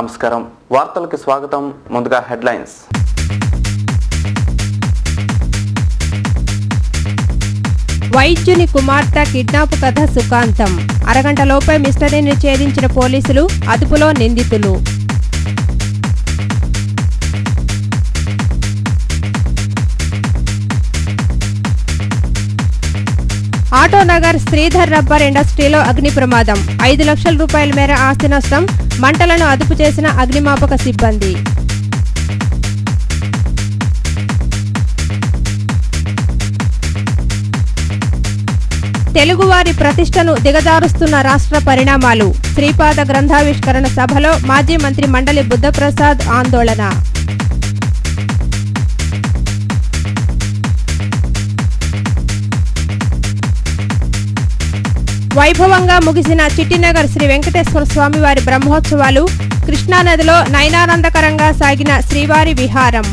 నమస్కారం వార్తలకు స్వాగతం ముందుగా హెడ్లైన్స్ వైద్యుని కుమార్తె కిడ్నాప్ కథ సుఖాంతం అరగంటలోపే మిస్టరీని ఛేదించిన పోలీసులు అదుపులో నిందితులు ఆటోనగర్ శ్రీధర్ రబ్బర్ ఇండస్ట్రీలో అగ్ని ప్రమాదం ఐదు లక్షల రూపాయల మేర ఆస్తి నష్టం మంటలను అదుపు చేసిన అగ్నిమాపక సిబ్బంది తెలుగువారి ప్రతిష్టను దిగజారుస్తున్న రాష్ట్ర పరిణామాలు శ్రీపాద గ్రంథావిష్కరణ సభలో మాజీ మంత్రి మండలి బుద్ధప్రసాద్ ఆందోళన వైభవంగా ముగిసిన చిట్టినగర్ శ్రీ వెంకటేశ్వర స్వామి వారి బ్రహ్మోత్సవాలు కృష్ణానదిలో నయనానందకరంగా సాగిన శ్రీవారి విహారం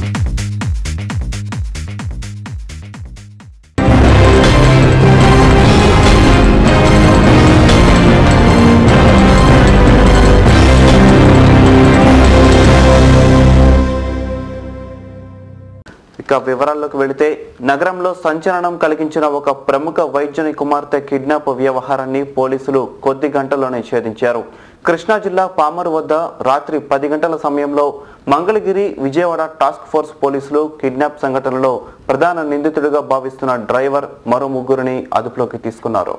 ఇక వివరాల్లోకి వెళితే నగరంలో సంచలనం కలిగించిన ఒక ప్రముఖ వైద్యుని కుమార్తె కిడ్నాప్ వ్యవహారాన్ని పోలీసులు కొద్ది గంటల్లోనే ఛేదించారు కృష్ణా జిల్లా పామరు వద్ద రాత్రి పది గంటల సమయంలో మంగళగిరి విజయవాడ టాస్క్ ఫోర్స్ పోలీసులు కిడ్నాప్ సంఘటనలో ప్రధాన నిందితుడిగా భావిస్తున్న డ్రైవర్ మరో ముగ్గురిని అదుపులోకి తీసుకున్నారు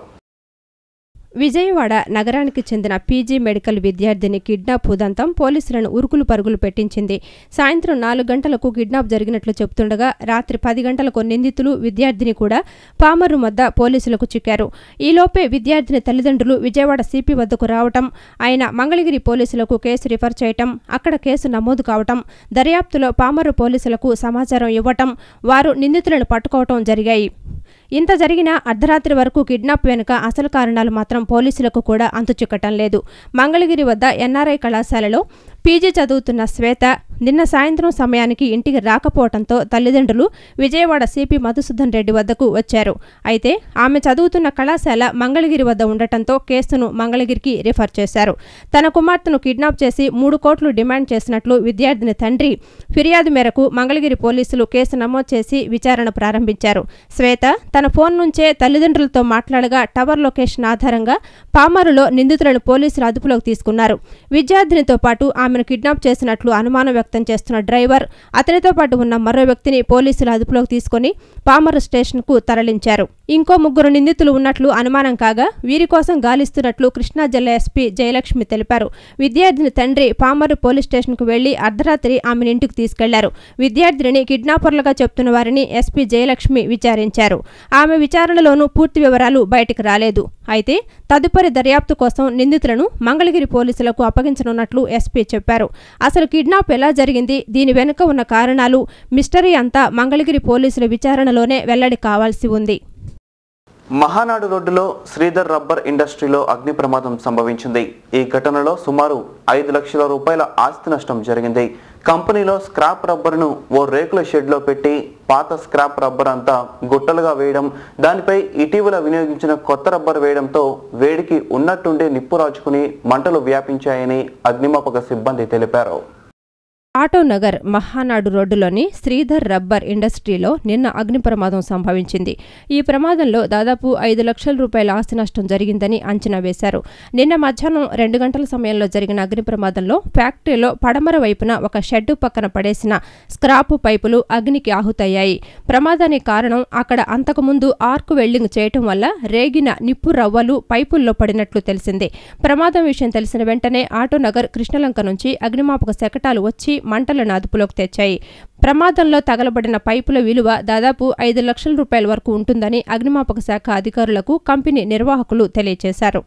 విజయవాడ నగరానికి చెందిన పీజీ మెడికల్ విద్యార్థిని కిడ్నాప్ ఉదంతం పోలీసులను ఉరుకులు పరుగులు పెట్టించింది సాయంత్రం నాలుగు గంటలకు కిడ్నాప్ జరిగినట్లు చెబుతుండగా రాత్రి పది గంటలకు నిందితులు విద్యార్థిని కూడా పామరు వద్ద పోలీసులకు చిక్కారు ఈలోపే విద్యార్థిని తల్లిదండ్రులు విజయవాడ సిపి వద్దకు రావటం ఆయన మంగళగిరి పోలీసులకు కేసు రిఫర్ చేయటం అక్కడ కేసు నమోదు కావటం దర్యాప్తులో పామరు పోలీసులకు సమాచారం ఇవ్వటం వారు నిందితులను పట్టుకోవటం జరిగాయి ఇంత జరిగినా అర్ధరాత్రి వరకు కిడ్నాప్ వెనుక అసలు కారణాలు మాత్రం పోలీసులకు కూడా అంతుచిక్కటం లేదు మంగళగిరి వద్ద ఎన్ఆర్ఐ కళాశాలలో పీజీ చదువుతున్న శ్వేత నిన్న సాయంత్రం సమయానికి ఇంటికి రాకపోవడంతో తల్లిదండ్రులు విజయవాడ సిపి మధుసూదన్ రెడ్డి వద్దకు వచ్చారు అయితే ఆమె చదువుతున్న కళాశాల మంగళగిరి వద్ద ఉండటంతో కేసును మంగళగిరికి రిఫర్ చేశారు తన కుమార్తెను కిడ్నాప్ చేసి మూడు కోట్లు డిమాండ్ చేసినట్లు విద్యార్థిని తండ్రి ఫిర్యాదు మేరకు మంగళగిరి పోలీసులు కేసు నమోదు చేసి విచారణ ప్రారంభించారు శ్వేత తన ఫోన్ నుంచే తల్లిదండ్రులతో మాట్లాడగా టవర్ లొకేషన్ ఆధారంగా పామరులో నిందితులను పోలీసులు అదుపులోకి తీసుకున్నారు విద్యార్థినితో పాటు ఆమెను కిడ్నాప్ చేసినట్లు అనుమానం వ్యక్తం చేస్తున్న డ్రైవర్ అతనితో పాటు ఉన్న మరో వ్యక్తిని పోలీసులు అదుపులోకి తీసుకుని పామరు స్టేషన్కు తరలించారు ఇంకో ముగ్గురు నిందితులు ఉన్నట్లు అనుమానం కాగా వీరి కోసం గాలిస్తున్నట్లు కృష్ణా జిల్లా ఎస్పీ జయలక్ష్మి తెలిపారు విద్యార్థిని తండ్రి పామరు పోలీస్ స్టేషన్కు వెళ్లి అర్ధరాత్రి ఆమెను ఇంటికి తీసుకెళ్లారు విద్యార్థినిని కిడ్నాపర్లుగా చెప్తున్న వారిని ఎస్పీ జయలక్ష్మి విచారించారు ఆమె విచారణలోనూ పూర్తి వివరాలు బయటకు రాలేదు అయితే తదుపరి దర్యాప్తు కోసం నిందితులను మంగళగిరి పోలీసులకు అప్పగించనున్నట్లు ఎస్పీ చెప్పారు అసలు కిడ్నాప్ ఎలా జరిగింది దీని వెనుక ఉన్న కారణాలు మిస్టరీ అంతా మంగళగిరి పోలీసుల విచారణలోనే వెల్లడి కావాల్సి ఉంది మహానాడు రోడ్డులో శ్రీధర్ రబ్బర్ ఇండస్ట్రీలో అగ్ని ప్రమాదం సంభవించింది ఈ ఘటనలో సుమారు ఐదు లక్షల రూపాయల ఆస్తి నష్టం జరిగింది కంపెనీలో స్క్రాప్ రబ్బర్ను ఓ రేకుల షెడ్లో పెట్టి పాత స్క్రాప్ రబ్బర్ అంతా గుట్టలుగా వేయడం దానిపై ఇటీవల వినియోగించిన కొత్త రబ్బర్ వేయడంతో వేడికి ఉన్నట్టుండే నిప్పు రాజుకుని మంటలు వ్యాపించాయని అగ్నిమాపక సిబ్బంది తెలిపారు ఆటోనగర్ మహానాడు రోడ్డులోని శ్రీధర్ రబ్బర్ ఇండస్ట్రీలో నిన్న అగ్ని ప్రమాదం సంభవించింది ఈ ప్రమాదంలో దాదాపు ఐదు లక్షల రూపాయల ఆస్తి నష్టం జరిగిందని అంచనా వేశారు నిన్న మధ్యాహ్నం రెండు గంటల సమయంలో జరిగిన అగ్ని ప్రమాదంలో ఫ్యాక్టరీలో పడమర వైపున ఒక షెడ్డు పక్కన పడేసిన స్క్రాపు పైపులు అగ్నికి ఆహుతయ్యాయి ప్రమాదానికి కారణం అక్కడ అంతకుముందు ఆర్క్ వెల్డింగ్ చేయటం వల్ల రేగిన నిప్పు రవ్వలు పైపుల్లో పడినట్లు తెలిసింది ప్రమాదం విషయం తెలిసిన వెంటనే ఆటోనగర్ కృష్ణలంక నుంచి అగ్నిమాపక శకటాలు వచ్చి మంటలను అదుపులోకి తెచ్చాయి ప్రమాదంలో తగలబడిన పైపుల విలువ దాదాపు ఐదు లక్షల రూపాయల వరకు ఉంటుందని అగ్నిమాపక శాఖ అధికారులకు కంపెనీ నిర్వాహకులు తెలియజేశారు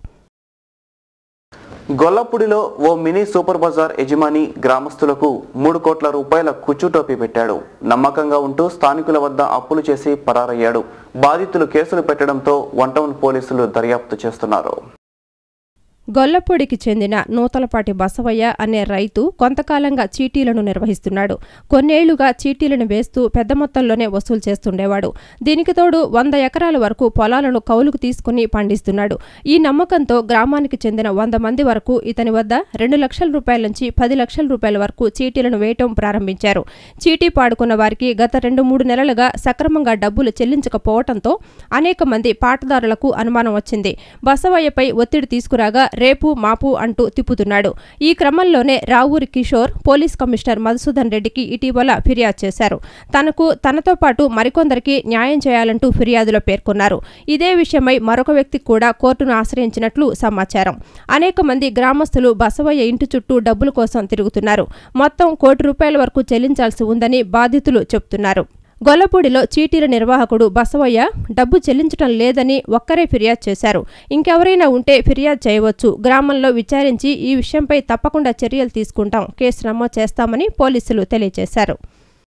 గొల్లపూడిలో ఓ మినీ సూపర్ బజార్ యజమాని గ్రామస్తులకు మూడు కోట్ల రూపాయల కుచ్చుటోపీ పెట్టాడు నమ్మకంగా ఉంటూ స్థానికుల వద్ద అప్పులు చేసి పరారయ్యాడు బాధితులు కేసులు పెట్టడంతో వన్ టౌన్ పోలీసులు దర్యాప్తు చేస్తున్నారు గొల్లపూడికి చెందిన నూతలపాటి బసవయ్య అనే రైతు కొంతకాలంగా చీటీలను నిర్వహిస్తున్నాడు కొన్నేళ్లుగా చీటీలను వేస్తూ పెద్ద మొత్తంలోనే వసూలు చేస్తుండేవాడు దీనికి తోడు వంద ఎకరాల వరకు పొలాలను కౌలుకు తీసుకుని పండిస్తున్నాడు ఈ నమ్మకంతో గ్రామానికి చెందిన వంద మంది వరకు ఇతని వద్ద రెండు లక్షల రూపాయల నుంచి పది లక్షల రూపాయల వరకు చీటీలను వేయటం ప్రారంభించారు చీటీ పాడుకున్న వారికి గత రెండు మూడు నెలలుగా సక్రమంగా డబ్బులు చెల్లించకపోవడంతో అనేక మంది పాటదారులకు అనుమానం వచ్చింది బసవయ్యపై ఒత్తిడి తీసుకురాగా రేపు మాపు అంటూ తిప్పుతున్నాడు ఈ క్రమంలోనే రావూరి కిషోర్ పోలీస్ కమిషనర్ మధుసూదన్ రెడ్డికి ఇటీవల ఫిర్యాదు చేశారు తనకు తనతో పాటు మరికొందరికి న్యాయం చేయాలంటూ ఫిర్యాదులో పేర్కొన్నారు ఇదే విషయమై మరొక వ్యక్తి కూడా కోర్టును ఆశ్రయించినట్లు సమాచారం అనేక మంది గ్రామస్తులు బసవయ్య ఇంటి చుట్టూ డబ్బుల కోసం తిరుగుతున్నారు మొత్తం కోటి రూపాయల వరకు చెల్లించాల్సి ఉందని బాధితులు చెబుతున్నారు గొల్లపూడిలో చీటీల నిర్వాహకుడు బసవయ్య డబ్బు చెల్లించడం లేదని ఒక్కరే ఫిర్యాదు చేశారు ఇంకెవరైనా ఉంటే ఫిర్యాదు చేయవచ్చు గ్రామంలో విచారించి ఈ విషయంపై తప్పకుండా చర్యలు తీసుకుంటాం కేసు నమోదు చేస్తామని పోలీసులు తెలియజేశారు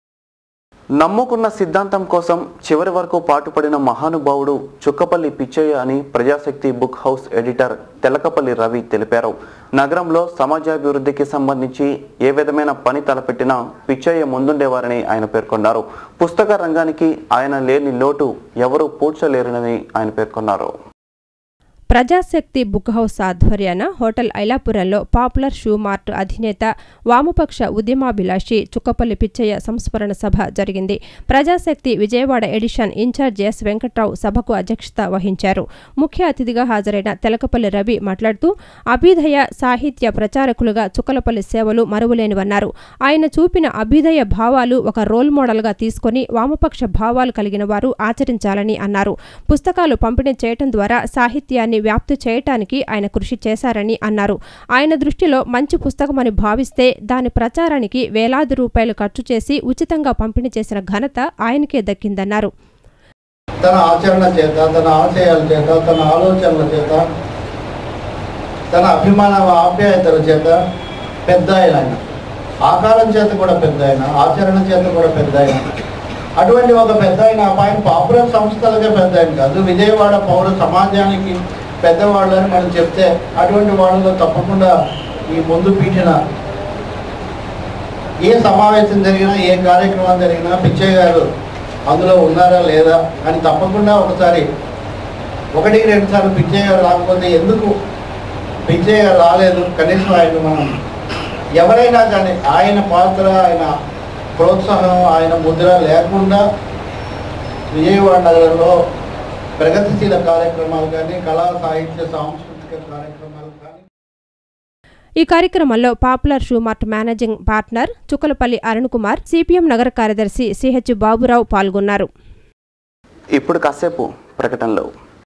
నమ్ముకున్న సిద్ధాంతం కోసం చివరి వరకు పాటుపడిన మహానుభావుడు చుక్కపల్లి పిచ్చయ్య అని Prajasakti book house editor Telakapalli Ravi తెలిపారు నగరంలో సమాజాభివృద్ధికి సంబంధించి ఏ విధమైన పని తలపెట్టినా పిచ్చయ్య ముందుండేవారని ఆయన పేర్కొన్నారు పుస్తక రంగానికి ఆయన లేని లోటు ఎవరూ పూడ్చలేరని ఆయన పేర్కొన్నారు ప్రజాశక్తి బుక్ హౌస్ ఆధ్వర్యాన హోటల్ ఐలాపురంలో పాపులర్ షూ మార్ట్ అధినేత వామపక్ష ఉద్యమాభిలాషి చుక్కపల్లి పిచ్చయ్య సంస్మరణ సభ జరిగింది Prajasakti Vijayawada edition incharge S Venkatrao సభకు అధ్యక్షత వహించారు ముఖ్య అతిథిగా హాజరైన తెలకపల్లి రవి మాట్లాడుతూ అభ్యుదయ సాహిత్య ప్రచారకులుగా చుక్కలపల్లి సేవలు మరువలేనివన్నారు ఆయన చూపిన అభ్యుదయ భావాలు ఒక రోల్ మోడల్గా తీసుకొని వామపక్ష భావాలు కలిగిన వారు ఆచరించాలని అన్నారు పుస్తకాలు పంపిణీ చేయటం ద్వారా సాహిత్యాన్ని వ్యాప్తి చేయటానికి ఆయన కృషి చేశారని అన్నారు ఆయన దృష్టిలో మంచి పుస్తకమని భావిస్తే దాని ప్రచారానికి వేలాది రూపాయలు ఖర్చు చేసి ఉచితంగా పంపిణీ చేసిన ఘనత ఆయనకే దక్కిందన్నారు తన ఆచరణ చేత తన ఆశయాల చేత తన ఆలోచనల చేత తన అభిమాన ఆప్యాయతల చేత పెద్ద ఆయన ఆయన ఆకారం చేత కూడా పెద్ద ఆయన ఆచరణ చేత కూడా పెద్ద ఆయన అటువంటి ఒక పెద్ద ఆయన ఆయన పాపులర్ సంస్థలకే పెద్ద ఆయన కాదు విజయవాడ పౌర సమాజానికి పెద్దవాళ్ళని మనం చెప్తే అటువంటి వాళ్ళలో తప్పకుండా ఈ ముందు పీఠిన ఏ సమావేశం జరిగినా ఏ కార్యక్రమం జరిగినా పిచ్చయ్య గారు అందులో ఉన్నారా లేదా అని తప్పకుండా ఒకసారి ఒకటికి రెండు సార్లు పిచ్చయ్య గారు రాకపోతే ఎందుకు పిచ్చయ్య గారు రాలేదు కనీసం ఆయన మనం ఎవరైనా కానీ ఆయన పాత్ర ఆయన ప్రోత్సాహం ఆయన ముద్ర లేకుండా విజయవాడ నగరంలో ప్రగతిశీల కార్యక్రమాలు కానీ కళా సాహిత్య సాంస్కృతిక కార్యక్రమాలు కానీ ఈ కార్యక్రమంలో popular shoe mart managing partner Chukkalapalli Arun Kumar CPM నగర కార్యదర్శి సిహెచ్ బాబురావు పాల్గొన్నారు ఇప్పుడు కాసేపు ప్రకటనలో